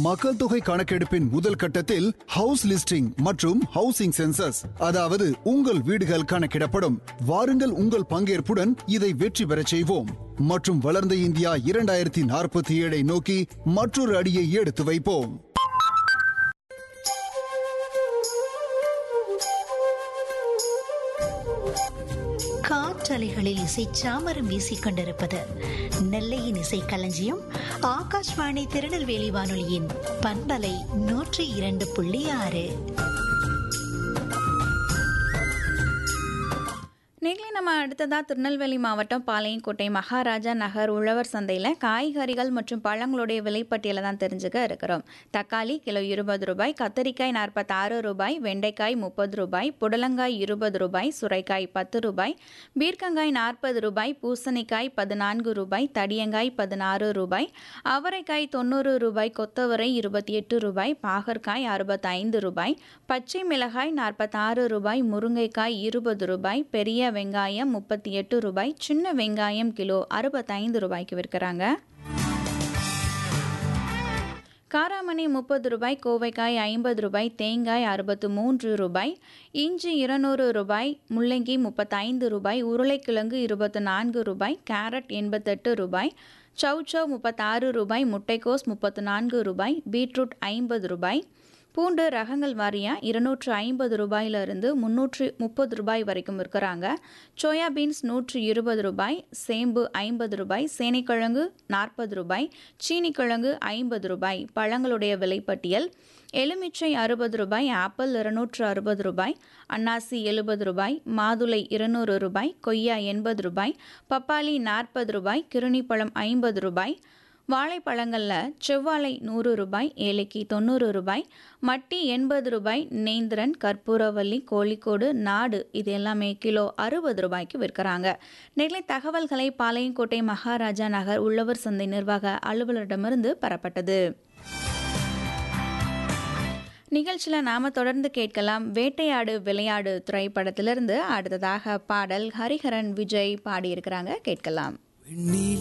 மக்கள் தொகை கணக்கெடுப்பின் முதல் கட்டத்தில் ஹவுஸ் லிஸ்டிங் மற்றும் ஹவுசிங் சென்சஸ் அதாவது உங்கள் வீடுகள் கணக்கிடப்படும் வாருங்கள் உங்கள் பங்கேற்புடன் இதை வெற்றி பெறச் செய்வோம் மற்றும் வளர்ந்த இந்தியா இரண்டாயிரத்தி நாற்பத்தி ஏழை நோக்கி மற்றொரு அடியை எடுத்து வைப்போம் காற்றலைகளில் இசை சாமரம் வீசிக் கொண்டிருப்பது நெல்லையின் இசை களஞ்சியம் ஆகாஷ்வாணி திருநெல்வேலி வானொலியின் பண்பலை நூற்றி இரண்டு புள்ளி ஆறு நீங்களே நம்ம அடுத்ததாக திருநெல்வேலி மாவட்டம் பாளையங்கோட்டை மகாராஜா நகர் உழவர் சந்தையில் காய்கறிகள் மற்றும் பழங்களுடைய விலைப்பட்டியலை தான் தெரிஞ்சுக்க இருக்கிறோம் தக்காளி கிலோ இருபது ரூபாய் கத்தரிக்காய் நாற்பத்தாறு ரூபாய் வெண்டைக்காய் முப்பது ரூபாய் புடலங்காய் இருபது ரூபாய் சுரைக்காய் பத்து ரூபாய் பீர்க்கங்காய் நாற்பது ரூபாய் பூசணிக்காய் பதினான்கு ரூபாய் தடியங்காய் பதினாறு ரூபாய் அவரைக்காய் தொண்ணூறு ரூபாய் கொத்தவரை இருபத்தி எட்டு ரூபாய் பாகற்காய் அறுபத்தைந்து ரூபாய் பச்சை மிளகாய் நாற்பத்தாறு ரூபாய் முருங்கைக்காய் இருபது ரூபாய் பெரிய வெங்காயம் முப்பத்தி எட்டு ரூபாய் சின்ன வெங்காயம் கிலோ அறுபத்தைந்து ரூபாய்க்கு விற்கிறாங்க காராமணி முப்பது ரூபாய் கோவைக்காய் ஐம்பது ரூபாய் தேங்காய் அறுபத்து மூன்று ரூபாய் இஞ்சி இருநூறு ரூபாய் முள்ளங்கி முப்பத்தைந்து ரூபாய் உருளைக்கிழங்கு இருபத்து நான்கு ரூபாய் கேரட் எண்பத்தெட்டு ரூபாய் சௌச்சவ் முப்பத்தாறு ரூபாய் முட்டைக்கோஸ் முப்பத்து நான்கு ரூபாய் பீட்ரூட் ஐம்பது ரூபாய் பூண்டு ரகங்கள் வாரியாக இருநூற்று ஐம்பது ரூபாயிலிருந்து முந்நூற்று முப்பது ரூபாய் வரைக்கும் விற்கிறாங்க சோயா பீன்ஸ் நூற்று இருபது ரூபாய் சேம்பு ஐம்பது ரூபாய் சேனைக்கிழங்கு நாற்பது ரூபாய் சீனிக்கிழங்கு ஐம்பது ரூபாய் பழங்களுடைய விலைப்பட்டியல் எலுமிச்சை அறுபது ரூபாய் ஆப்பிள் இருநூற்று அறுபது ரூபாய் அன்னாசி எழுபது ரூபாய் மாதுளை இருநூறு ரூபாய் கொய்யா எண்பது ரூபாய் பப்பாளி நாற்பது ரூபாய் கிருணிப்பழம் ஐம்பது ரூபாய் வாழைப்பழங்களில் செவ்வாழை நூறு ரூபாய் ஏலக்கி தொண்ணூறு ரூபாய் மட்டி எண்பது ரூபாய் நேந்திரன் கற்பூரவல்லி கோழிக்கோடு நாடு இது எல்லாமே கிலோ அறுபது ரூபாய்க்கு விற்கிறாங்க நெல்லை தகவல்களை பாளையங்கோட்டை மகாராஜா நகர் உழவர் சந்தை நிர்வாக அலுவலரிடமிருந்து பெறப்பட்டது நிகழ்ச்சியில் நாம் தொடர்ந்து கேட்கலாம் வேட்டையாடு விளையாடு திரைப்படத்திலிருந்து அடுத்ததாக பாடல் ஹரிஹரன் விஜய் பாடியிருக்கிறாங்க கேட்கலாம்